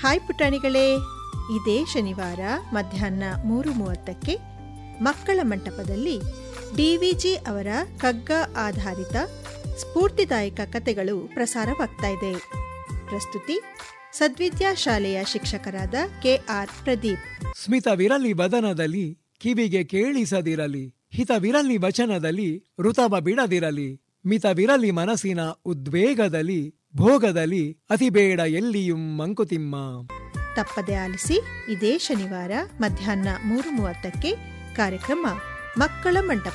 hi ಪುಟಾಣಿಗಳೇ ಇದೇ ಶನಿವಾರ ಮಧ್ಯಾಹ್ನ ಮೂರು ಮೂವತ್ತಕ್ಕೆ ಮಕ್ಕಳ ಮಂಟಪದಲ್ಲಿ ಡಿವಿಜಿ ಅವರ ಕಗ್ಗ ಆಧಾರಿತ ಸ್ಫೂರ್ತಿದಾಯಕ ಕಥೆಗಳು ಪ್ರಸಾರವಾಗ್ತಾ ಇದೆ ಪ್ರಸ್ತುತಿ ಸದ್ವಿದ್ಯಾ ಶಾಲೆಯ ಶಿಕ್ಷಕರಾದ ಕೆಆರ್ ಪ್ರದೀಪ್ ಸ್ಮಿತವಿರಲಿ ಬದನದಲ್ಲಿ ಕಿವಿಗೆ ಕೇಳಿಸದಿರಲಿ ಹಿತವಿರಲಿ ವಚನದಲ್ಲಿ ಋತವ ಬಿಡದಿರಲಿ ಮಿತವಿರಲಿ ಮನಸ್ಸಿನ ಉದ್ವೇಗದಲ್ಲಿ ಭೋಗದಲ್ಲಿ ಅತಿಬೇಡ ಎಲ್ಲಿಯೂ ಮಂಕುತಿಮ್ಮ ತಪ್ಪದೆ ಆಲಿಸಿ ಇದೇ ಶನಿವಾರ ಮಧ್ಯಾಹ್ನ ಮೂರು ಮೂವತ್ತಕ್ಕೆ ಕಾರ್ಯಕ್ರಮ ಮಕ್ಕಳ ಮಂಟಪ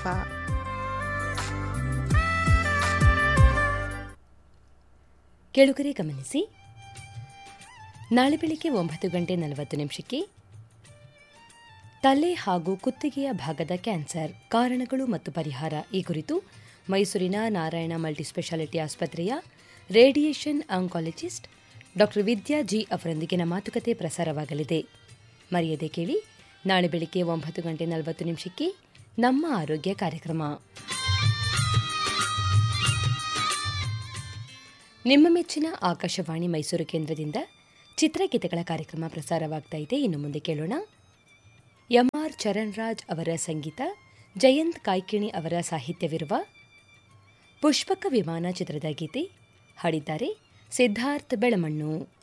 ಕೆಳುಗರೆ ಗಮನಿಸಿ ನಾಳೆ ಬೆಳಿಗ್ಗೆ ಒಂಬತ್ತು ಗಂಟೆ ನಲವತ್ತು ನಿಮಿಷಕ್ಕೆ ತಲೆ ಹಾಗೂ ಕುತ್ತಿಗೆಯ ಭಾಗದ ಕ್ಯಾನ್ಸರ್ ಕಾರಣಗಳು ಮತ್ತು ಪರಿಹಾರ ಈ ಕುರಿತು ಮೈಸೂರಿನ ನಾರಾಯಣ ಮಲ್ಟಿಸ್ಪೆಷಾಲಿಟಿ ಆಸ್ಪತ್ರೆಯ radiation oncologist doctor Vidya G ಅವರೊಂದಿಗಿನ ಮಾತುಕತೆ ಪ್ರಸಾರವಾಗಲಿದೆ ಮರೆಯದೆ ಕೇಳಿ ನಾಳೆ ಬೆಳಿಗ್ಗೆ ಒಂಬತ್ತು ಗಂಟೆ ನಲವತ್ತು ನಿಮಿಷಕ್ಕೆ ನಮ್ಮ ಆರೋಗ್ಯ ಕಾರ್ಯಕ್ರಮ ನಿಮ್ಮ ಮೆಚ್ಚಿನ ಆಕಾಶವಾಣಿ ಮೈಸೂರು ಕೇಂದ್ರದಿಂದ ಚಿತ್ರಗೀತೆಗಳ ಕಾರ್ಯಕ್ರಮ ಪ್ರಸಾರವಾಗ್ತಾ ಇದೆ ಇನ್ನು ಮುಂದೆ ಕೇಳೋಣ ಎಂಆರ್ ಚರಣ್ರಾಜ್ ಅವರ ಸಂಗೀತ ಜಯಂತ್ ಕಾಯ್ಕಿಣಿ ಅವರ ಸಾಹಿತ್ಯವಿರುವ ಪುಷ್ಪಕ ವಿಮಾನ ಚಿತ್ರದ ಗೀತೆ ಹಾಡಿದ್ದಾರೆ ಸಿದ್ಧಾರ್ಥ್ ಬೆಳಮಣ್ಣು